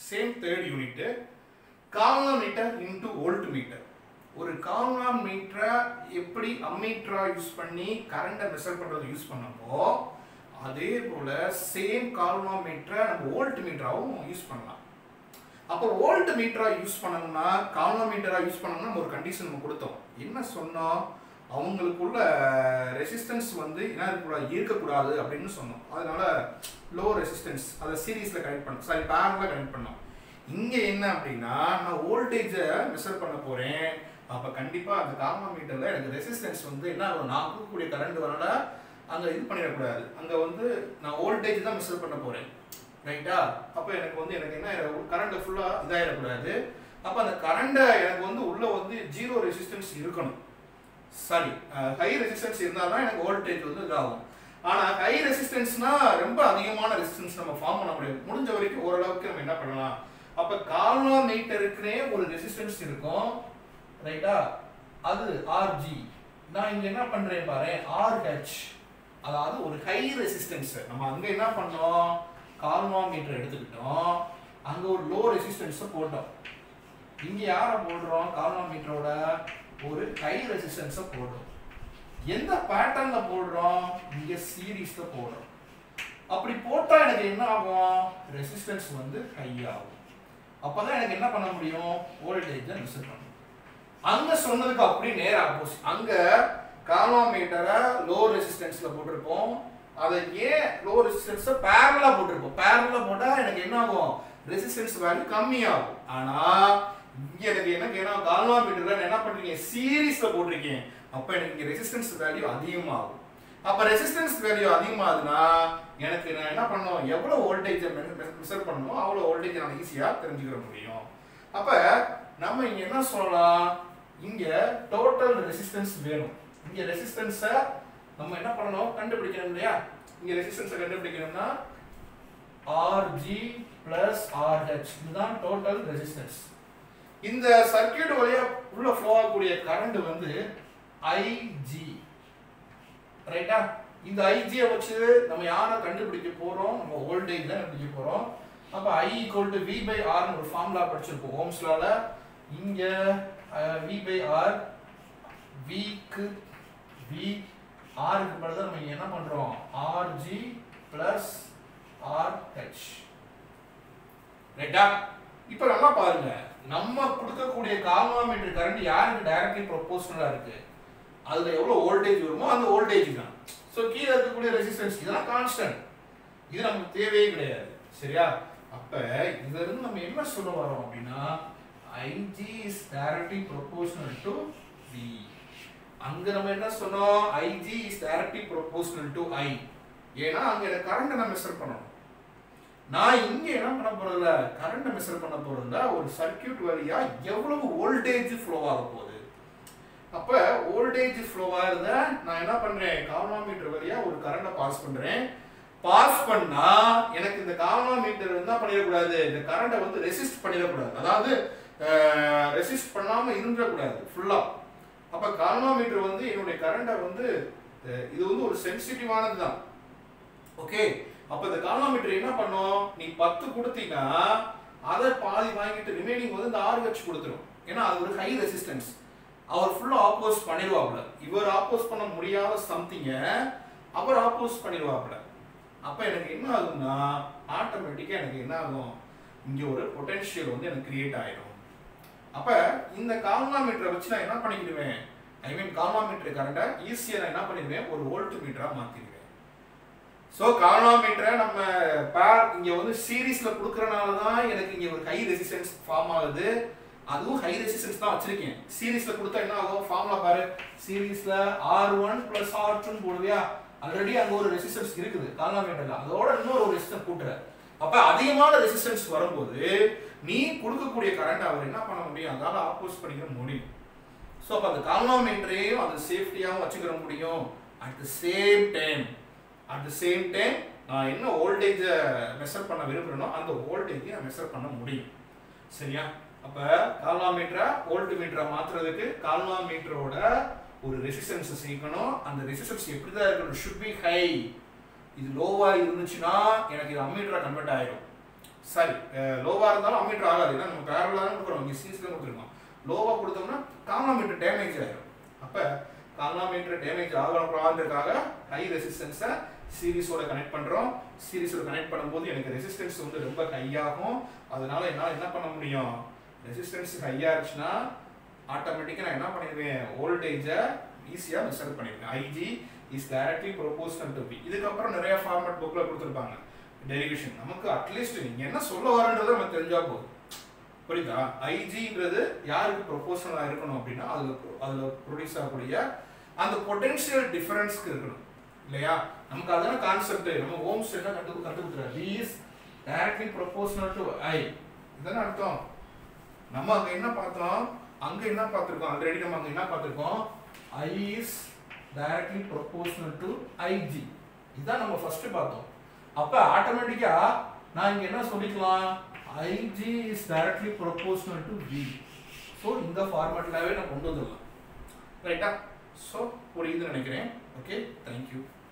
same third unit galvanometer into voltmeter ஒரு கால்னாமீட்டரை எப்படி அம்மீட்டரா யூஸ் பண்ணி கரண்ட்டை மெஷர் பண்றது யூஸ் பண்ணப்போ அதே போல சேம் கால்னாமீட்டரை நம்ம வோல்ட் மீட்டராகவும் யூஸ் பண்ணலாம் அப்போ வோல்ட் மீட்டரா யூஸ் பண்ணணும்னா கால்னாமீட்டரா யூஸ் பண்ணணும்னா நம்ம ஒரு கண்டிஷன் நம்ம கொடுத்தோம் என்ன சொன்னோம் அவங்களுக்குள்ள ரெசிஸ்டன்ஸ் வந்து என்ன இருக்கக்கூடாது இருக்கக்கூடாது அப்படின்னு சொன்னோம் அதனால லோ ரெசிஸ்டன்ஸ் அதை சீரீஸ்ல கனெக்ட் பண்ணோம் சாரி பேரலாக கனெக்ட் பண்ணோம் இங்க என்ன அப்படின்னா நான் வோல்டேஜை மெஷர் பண்ண போறேன் அப்ப கண்டிப்பா அந்த கார்மாமீட்டர்ல எனக்கு ரெசிஸ்டன்ஸ் வந்து என்ன ஆகும் நான் கொடுக்கக்கூடிய கரண்ட் வரல அங்க இது பண்ணிடக்கூடாது அங்க வந்து நான் வோல்டேஜ் தான் மெஷர் பண்ண போறேன் ரைட்டா அப்ப எனக்கு வந்து எனக்கு என்ன கரண்ட் ஃபுல்லா இதாயிடக்கூடாது அப்ப அந்த கரண்ட்டை எனக்கு வந்து உள்ள வந்து ஜீரோ ரெசிஸ்டன்ஸ் இருக்கணும் சாரி ஹை ரெசிஸ்டன்ஸ் இருந்தால் தான் எனக்கு வோல்டேஜ் வந்து இதாகும் ஆனால் ஹை ரெசிஸ்டன்ஸ்னா ரொம்ப அதிகமான ரெசிஸ்டன்ஸ் நம்ம ஃபார்ம் பண்ண முடியும் முடிஞ்ச வரைக்கும் ஓரளவுக்கு நம்ம என்ன பண்ணலாம் அப்போ கால்வாமீட்டருக்குனே ஒரு ரெசிஸ்டன்ஸ் இருக்கும் ரைட்டா அது ஆர்ஜி நான் இங்க என்ன பண்றேன் பாரு ஆர்ஹெச் அதாவது ஒரு ஹை ரெசிஸ்டன்ஸ் நம்ம அங்க என்ன பண்ணோம் கால்வாமீட்டர் எடுத்துக்கிட்டோம் அங்க ஒரு லோ ரெசிஸ்டன்ஸை போட்டோம் இங்க யார போடுறோம் கால்வாமீட்டரோட ஒரு ஹை ரெசிஸ்டன்ஸை போடுறோம் எந்த பேட்டர்ன்ல போடுறோம் இங்க சீரீஸ்ல போடுறோம் அப்படி போட்டா எனக்கு என்ன ஆகும் ரெசிஸ்டன்ஸ் வந்து ஹை ஆகும் அப்பதான் எனக்கு என்ன பண்ண முடியும் வோல்டேஜ் மெஷர் பண்ண அங்க சொன்னதுக்கு அப்படியே நேர் ஆப்போசிட் அங்க கால்வாமீட்டரை லோ ரெசிஸ்டன்ஸ்ல போட்டிருப்போம் அதை ஏன் லோ ரெசிஸ்டன்ஸ் பேரலா போட்டிருப்போம் பேரலா போட்டா எனக்கு என்ன ஆகும் ரெசிஸ்டன்ஸ் வேல்யூ கம்மியாகும் ஆனா இங்க எனக்கு என்ன கேணும் கால்வாமீட்டர்ல நான் என்ன பண்றீங்க சீரீஸ்ல போட்டிருக்கீங்க அப்ப எனக்கு இங்க ரெசிஸ்டன்ஸ் வேல்யூ அதிகமாகும் அப்ப ரெசிஸ்டன்ஸ் வேல்யூ அதிகமாகுதுன்னா எனக்கு நான் என்ன பண்ணணும் எவ்வளவு வோல்டேஜ் மெஷர் பண்ணணும் அவ்வளவு வோல்டேஜ் நான் ஈஸியா தெரிஞ்சுக்கிற முடியும் அப்ப நம்ம இங்க என்ன சொல்லலாம் இங்க டோட்டல் ரெசிஸ்டன்ஸ் வேணும் இங்க ரெசிஸ்டன்ஸ நம்ம என்ன பண்ணணும் கண்டுபிடிக்கணும் இல்லையா இங்க ரெசிஸ்டன்ஸை கண்டுபிடிக்கணும்னா ஆர்ஜி பிளஸ் ஆர்ஹெச் இதுதான் டோட்டல் ரெசிஸ்டன்ஸ் இந்த சர்க்கியூட் வழியா உள்ள ஃப்ளோ ஆகக்கூடிய கரண்ட் வந்து ஐஜி ரைட்டா இந்த ஐஜியை வச்சு நம்ம யாரை கண்டுபிடிக்க போறோம் நம்ம வோல்டேஜ் தான் கண்டுபிடிக்க போறோம் அப்ப I equal to V by ஆர்னு ஒரு ஃபார்முலா படிச்சிருப்போம் ஓம்ஸ்லால இங்க வி பை ஆர் விக்கு வி ஆருக்கு பதிலாக நம்ம இங்க என்ன பண்றோம் ஆர்ஜி பிளஸ் ஆர்ஹெச் ரைட்டா இப்போ நல்லா பாருங்க நம்ம கொடுக்கக்கூடிய கால்வாமீட்டர் கரண்ட் யாருக்கு டைரக்ட்லி ப்ரொபோஷனலா இருக்கு அதுல எவ்வளவு வோல்டேஜ் வருமோ அந்த வோல்டேஜ் தான் ஸோ கீழே இருக்கக்கூடிய ரெசிஸ்டன்ஸ் இதெல்லாம் கான்ஸ்டன்ட் இது நமக்கு தேவையே கிடையாது சரியா அப்ப இதுல இருந்து நம்ம என்ன சொல்ல வரோம் அப்படின்னா I G is directly proportional to V அங்க நம்ம என்ன சொன்னோம் I G is directly proportional to I ஏன்னா அங்க எனக்கு கரண்ட் நான் மெஷர் பண்ணணும் நான் இங்க என்ன பண்ண போறதில்ல கரண்ட் மெஷர் பண்ண போறதுல ஒரு சர்க்கியூட் வழியா எவ்வளவு வோல்டேஜ் ஃப்ளோ ஆக போகுது அப்ப வோல்டேஜ் ஃப்ளோ ஆகுறத நான் என்ன பண்றேன் கால்வாமீட்டர் வழியா ஒரு கரண்ட பாஸ் பண்றேன் பாஸ் பண்ணா எனக்கு இந்த கால்வாமீட்டர் என்ன பண்ணிடக்கூடாது இந்த கரண்ட்டை வந்து ரெசிஸ்ட் பண்ணிடக்கூடாது அதாவது ரெசிஸ்ட் பண்ணாம இருந்துடக்கூடாது ஃபுல்லா அப்ப கால்வாமீட்டர் வந்து என்னுடைய கரண்ட்டை வந்து அஹ், இது வந்து ஒரு சென்சிட்டிவானது தான் ஓகே அப்ப இந்த கால்வாமீட்டர் என்ன பண்ணும் நீ பத்து கொடுத்தீங்கன்னா அதை பாதி வாங்கிட்டு ரிமைனிங் வந்து இந்த ஆர்ஹெச் கொடுத்துரும் ஏன்னா அது ஒரு ஹை ரெசிஸ்டன்ஸ் அவர் ஃபுல்லா ஆப்போஸ் பண்ணிடுவாப்ல இவர் ஆப்போஸ் பண்ண முடியாத சம்திங்க அவர் ஆப்போஸ் பண்ணிடுவாப்ல அப்ப எனக்கு என்ன ஆகும்னா ஆட்டோமேட்டிக்கா எனக்கு என்ன ஆகும் இங்க ஒரு பொட்டன்ஷியல் வந்து எனக்கு கிரியேட் ஆயிடும் அப்ப இந்த கால்வாமீட்டரை வச்சு நான் என்ன பண்ணிக்கிடுவேன் ஐ மீன் கால்வாமீட்டர் கரண்டை ஈஸியா நான் என்ன பண்ணிடுவேன் ஒரு வோல்ட் மீட்டரா மாத்திடுவேன் ஸோ கால்வாமீட்டரை நம்ம பேர் இங்க வந்து சீரீஸ்ல கொடுக்கறனால தான் எனக்கு இங்க ஒரு ஹை ரெசிஸ்டன்ஸ் ஃபார்ம் ஆகுது அதுவும் ஹை ரெசிஸ்டன்ஸ் தான் வச்சிருக்கேன் சீரீஸ்ல கொடுத்தா என்ன ஆகும் ஃபார்முலா பாரு சீரீஸ்ல R one plus R two போடுவியா ஆல்ரெடி அங்க ஒரு ரெசிஸ்டன்ஸ் இருக்குது கால்வாமீட்டர்ல அதோட இன்னொரு ஒரு ரெசிஸ்டன்ஸ் கூட்டுற அப்ப அதிகமான ரெசிஸ்டன்ஸ் வரும்போது நீ கொடுக்கக்கூடிய கரண்ட் அவர் என்ன பண்ண முடியும் அதால ஆப்போஸ் பண்ணிக்க முடியும் ஸோ அப்போ அந்த கால்வாமீட்டரையும் அது சேஃப்டியாகவும் வச்சுக்கிற முடியும் at the same time at the same time நான் என்ன வோல்டேஜை மெஷர் பண்ண விரும்புகிறேனோ அந்த வோல்டேஜை நான் மெஷர் பண்ண முடியும் சரியா அப்ப கால்வாமீட்டரை வோல்ட் மீட்டரை மாத்துறதுக்கு கால்வாமீட்டரோட ஒரு ரெசிஸ்டன்ஸ் சேர்க்கணும் அந்த ரெசிஸ்டன்ஸ் எப்படி தான் இருக்கணும் ஷுட் பி ஹை இது லோவா இருந்துச்சுன்னா எனக்கு இது அம்மீட்டரா கன்வெர்ட் ஆயிடும் சாரி லோவாக இருந்தாலும் அம்மீட்டர் ஆகாது ஏன்னா நம்ம பேரலாக தான் கொடுக்குறோம் இங்கே சீஸில் கொடுத்துருக்கோம் லோவாக கொடுத்தோம்னா கால்னாமீட்டர் டேமேஜ் ஆயிடும் அப்போ கால்னாமீட்டர் டேமேஜ் ஆகணுன்றதுக்காக ஹை ரெசிஸ்டன்ஸை சீரிஸோட கனெக்ட் பண்ணுறோம் சீரிஸோட கனெக்ட் பண்ணும்போது எனக்கு ரெசிஸ்டன்ஸ் வந்து ரொம்ப ஹையாகும் அதனால என்னால் என்ன பண்ண முடியும் ரெசிஸ்டன்ஸ் ஹையாக இருந்துச்சுன்னா ஆட்டோமேட்டிக்காக நான் என்ன பண்ணிடுவேன் வோல்டேஜை ஈஸியாக மெஷர் பண்ணிடுவேன் I G is directly proportional to V இதுக்கப்புறம் நிறைய ஃபார்மேட் புக்கில் கொடுத்துருப்பாங்க டெரிவேஷன் நமக்கு அட்லீஸ்ட் நீங்கள் என்ன சொல்ல வரன்றதை நமக்கு தெரிஞ்சா போதும் புரியுதா ஐஜின்றது யாருக்கு ப்ரொபோஷனலாக இருக்கணும் அப்படின்னா அதில் அதில் ப்ரொடியூஸ் ஆகக்கூடிய அந்த பொட்டென்ஷியல் டிஃபரன்ஸ்க்கு இருக்கணும் இல்லையா நமக்கு அதான கான்செப்ட் நம்ம ஓம்ஸ் என்ன கண்டு கண்டுபிடிக்கிறார் V is directly proportional to I இதான அர்த்தம் நம்ம அங்க என்ன பார்த்தோம் அங்க என்ன பார்த்திருக்கோம் ஆல்ரெடி நம்ம அங்க என்ன பார்த்திருக்கோம் I is directly proportional to I G இதான் நம்ம ஃபர்ஸ்ட் பார்த்தோம் அப்ப ஆட்டோமேட்டிக்கா நான் இங்க என்ன சொல்லிக்கலாம் I G is directly proportional to V so இந்த ஃபார்மேட்லாவே நான் கொண்டு வந்துடலாம் ரைட்டா ஸோ புரியுதுன்னு நினைக்கிறேன் ஓகே தேங்க்யூ